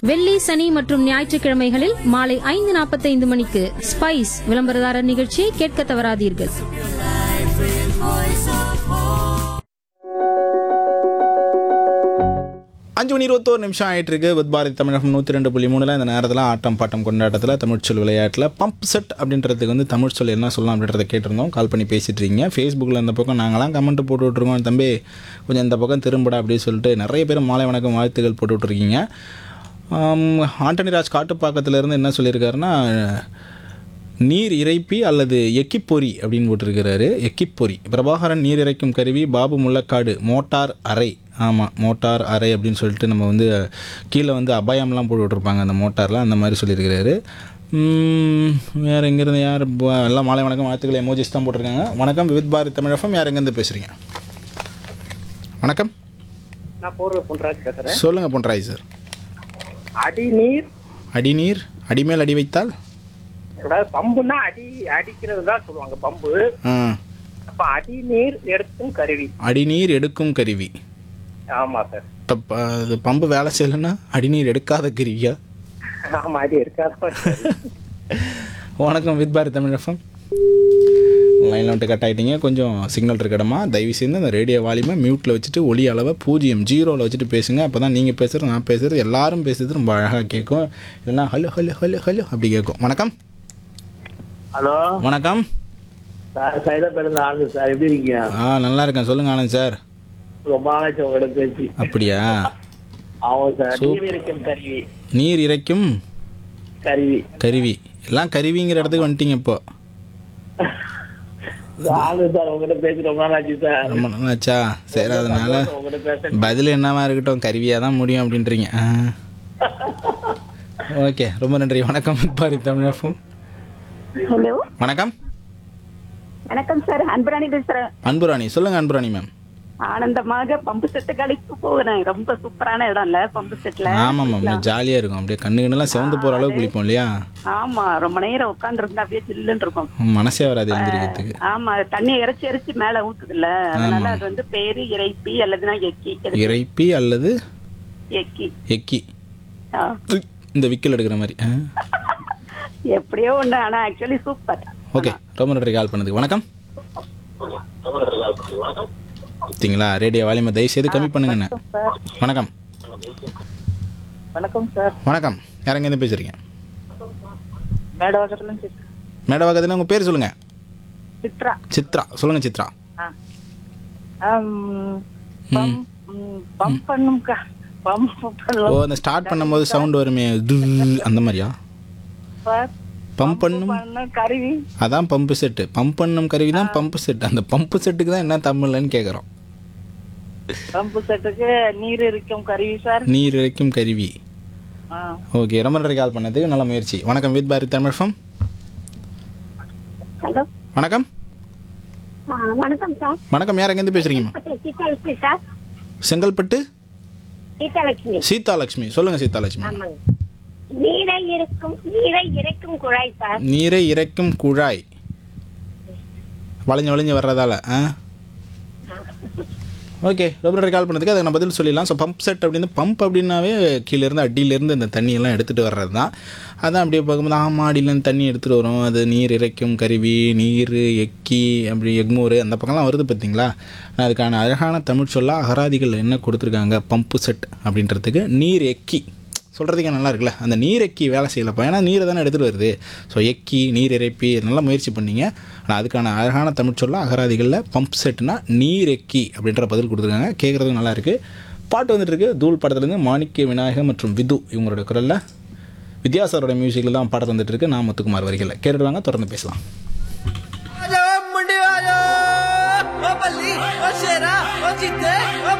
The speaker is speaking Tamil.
வெள்ளி சனி மற்றும் ஞாயிற்றுக்கிழமைகளில் மாலை ஐந்து நாற்பத்தைந்து மணிக்கு ஸ்பைஸ் விளம்பரதாரர் நிகழ்ச்சியை கேட்க தவறாதீர்கள் அஞ்சு மணி இருபத்தோரு நிமிஷம் ஆயிட்டு இருக்கு வித் பாரதி தமிழகம் நூற்றி ரெண்டு புள்ளி மூணில் இந்த நேரத்தில் ஆட்டம் பாட்டம் கொண்டாட்டத்தில் தமிழ் சொல் விளையாட்டில் பம்ப் செட் அப்படின்றதுக்கு வந்து தமிழ் சொல் என்ன சொல்லலாம் அப்படின்றத கேட்டிருந்தோம் கால் பண்ணி பேசிட்டு இருக்கீங்க ஃபேஸ்புக்கில் இந்த பக்கம் நாங்களாம் கமெண்ட் போட்டு விட்ருக்கோம் தம்பி கொஞ்சம் இந்த பக்கம் திரும்படா அப்படின்னு சொல்லிட்டு நிறைய பேர் மாலை வணக்கம் வாழ்த்துக்கள் போட்டு விட்ருக்கீங்க ஆம், ஆண்டனி ராஜ் காட்டுப்பாக்கத்திலேருந்து என்ன சொல்லியிருக்காருன்னா நீர் இறைப்பி அல்லது எக்கிப்பொறி அப்படின்னு போட்டிருக்கிறாரு எக்கிப்பொரி பிரபாகரன் நீர் இறைக்கும் கருவி பாபு முள்ளக்காடு மோட்டார் அறை ஆமாம் மோட்டார் அறை அப்படின்னு சொல்லிட்டு நம்ம வந்து கீழே வந்து அபாயம்லாம் போட்டு விட்ருப்பாங்க அந்த மோட்டாரில் அந்த மாதிரி சொல்லியிருக்கிறாரு உம், வேற எங்கேருந்து யார் ப- எல்லாம் மாலை வணக்கம் வாழ்த்துக்கள் எமோஜிஸ் தான் போட்டிருக்காங்க வணக்கம் விவித் பாரதி தமிழகம் யார் எங்கேருந்து பேசுகிறீங்க வணக்கம் நான் போர்வை பொன்ராஜ் பேசுறேன் சொல்லுங்கள் பொன்ராய் சார் அடிநீர் அடிநீர் அடிமேல் அடி வைத்தால் அதாவது பம்புன்னா அடி அடிக்கிறது தான் சொல்லுவாங்க பம்பு ஆ அப்ப அடிநீர் எடுக்கும் கருவி அடிநீர் எடுக்கும் கருவி ஆமா சார் இப்போ ப- இது பம்பு வேலை செய்யலைன்னா அடிநீர் எடுக்காத கிரியா ஆமா அடி இருக்காத வணக்கம் வித் பாரதி தமிழ் எஃப்எம் லைனில் வந்துட்டு கட் ஆகிட்டீங்க கொஞ்சம் சிக்னல் இருக்க இடமா தயவு செய்து அந்த ரேடியோ வால்யூமை மியூட்டில் வச்சுட்டு ஒலி அளவை பூஜ்ஜியம் ஜீரோவில் வச்சுட்டு பேசுங்க அப்போ தான் நீங்கள் பேசுகிறது நான் பேசுகிறது எல்லாரும் பேசுறது ரொம்ப அழகாக கேட்கும் இல்லைன்னா ஹலோ ஹலோ ஹலோ ஹலோ அப்படி கேட்கும் வணக்கம் ஹலோ வணக்கம் சார் சைதாப்பேட்டில் ஆனந்த் சார் எப்படி இருக்கீங்க ஆ நல்லா இருக்கேன் சொல்லுங்கள் ஆனந்த் சார் ரொம்ப நாளாச்சு உங்களோட பேசி அப்படியா ஆமாம் சார் சூப். நீர் இருக்கும் கருவி நீர் இறைக்கும் கருவி கருவி எல்லாம் கருவிங்கிற இடத்துக்கு வந்துட்டீங்க இப்போ ஆனந்த் சார் உங்ககிட்ட பேசி ரொம்ப நாளாச்சு சார் ரொம்ப நல்லாச்சா சரி அதனால உங்ககிட்ட பேச பதில் என்னவா இருக்கட்டும் கருவியாக தான் முடியும் அப்படின்றீங்க ஓகே ரொம்ப நன்றி வணக்கம் பாரி தமிழகம் ஹலோ வணக்கம் வணக்கம் சார் அன்பராணி பேசுறேன் அன்புராணி சொல்லுங்க அன்புராணி மேம் ஆனந்தமாக பம்பு செட்டு கடைக்கு போகிறேன் ரொம்ப சூப்பரான இடம்ல பம்பு செட்ல ஆமாம் மேம் ஜாலியாக இருக்கும் அப்படியே கண்ணு கண்ணெல்லாம் சிவந்து போகிற அளவுக்கு குளிப்போம் இல்லையா ஆமா ரொம்ப நேரம் உட்கார்ந்து இருந்தா அப்படியே சில்லுன்னு இருக்கும் மனசே வராது எழுந்திரிக்கிறதுக்கு ஆமா தண்ணியை இறைச்சி இறைச்சி மேல ஊத்துதுல்ல அதனால அது வந்து பேரு இறைப்பி அல்லதுனா எக்கி எது- இறைப்பி அல்லது எக்கி எக்கி ஆ. துக், இந்த விக்கல் எடுக்கிற மாதிரி ஆ. எப்படியோ ஒண்ணு ஆனா ஆக்சுவலி சூப்பர் ஓகே ரொம்ப நன்றி கால் பண்ணதுக்கு வணக்கம் பார்த்தீங்களா ரேடியோ வால்யூமை தயவு செய்து கம்மி பண்ணுங்கண்ணே சார் வணக்கம் வணக்கம் சார் வணக்கம் யாரங்க இருந்து பேசுறீங்க மேடவாக்கத்துல மேடவாக்கத்தில் உங்கள் பேர் சொல்லுங்கள் சித்ரா சித்ரா சொல்லுங்க சித்ரா பம்ப் பண்ணும்க்கா பம்ப் ஓ பண்ணும் அந்த ஸ்டார்ட் பண்ணும்போது சவுண்ட் வருமே து அந்த மாதிரியா பம்ப் பண்ணும் பண்ணும் கருவி அதான் பம்பு செட்டு பம்ப் பண்ணும் கருவி தான் பம்பு செட் அந்த பம்பு செட்டுக்கு தான் என்ன தமிழ்லன்னு கேட்குறோம் பம்பு செட்டுக்கு நீர் இருக்கும் கருவி சார் நீர் இறைக்கும் கருவி ஆ ஓகே ரொம்ப நன்றி கால் பண்ணதுக்கு நல்ல முயற்சி வணக்கம் வித் பாரதி தமிழ்ஃபம் ஹலோ வணக்கம் வணக்கம் சார் வணக்கம் யார் எங்கேருந்து பேசுறீங்கம்மா சீதாலட்சுமி சார் செங்கல்பட்டு சீதாலட்சுமி சீதாலட்சுமி சொல்லுங்க சீதாலட்சுமி ஆமாங்க நீரை இருக்கும் நீரை இறைக்கும் குழாய் சார் நீரை இறைக்கும் குழாய் வளைஞ்சு வளைஞ்சு வர்றதால ஆ ஓகே ரொம்ப நன்றி கால் பண்ணதுக்கு அதுக்கு நான் பதில் சொல்லிடலாம் ஸோ பம்ப் செட் அப்படின்னு பம்ப் அப்படின்னாவே கீழேருந்து அடியிலேருந்து இந்த தண்ணியெல்லாம் எடுத்துகிட்டு வர்றது தான் அதான் அப்படியே பார்க்கும்போது ஆமா அடியிலேருந்து தண்ணி எடுத்துகிட்டு வரும் அது நீர் இறைக்கும் கருவி நீர் எக்கி அப்படி எக்மூர் அந்த பக்கம்லாம் வருது பார்த்தீங்களா நான் அதுக்கான அழகான தமிழ் சொல்ல அகராதிகள் என்ன கொடுத்துருக்காங்க பம்பு செட் அப்படின்றதுக்கு நீர் எக்கி சொல்கிறதுக்கே நல்லா இருக்குல்ல அந்த நீர் எக்கி வேலை செய்யலப்பா ஏன்னா நீரை தானே எடுத்துகிட்டு வருது ஸோ எக்கி நீர் இறைப்பி நல்லா முயற்சி பண்ணீங்க ஆனால் அதுக்கான அழகான தமிழ் சொல்ல அகராதிகளில் பம்ப் செட்னா நீர் எக்கி அப்படின்ற பதில் கொடுத்துருக்காங்க கேட்குறதுக்கு நல்லா இருக்குது பாட்டு வந்துட்டு இருக்கு தூள் படத்துலேருந்து மாணிக்க விநாயகம் மற்றும் விது இவங்களுடைய குரலில் வித்யாசாரோட மியூசிக்கில் தான் பாடல் வந்துட்டு இருக்கு நான் முத்துக்குமார் வரிகளில் கேட்டுட்டு வாங்க தொடர்ந்து பேசலாம் मुंडे वालो ओ बल्ली ओ शेरा ओ जीते ओ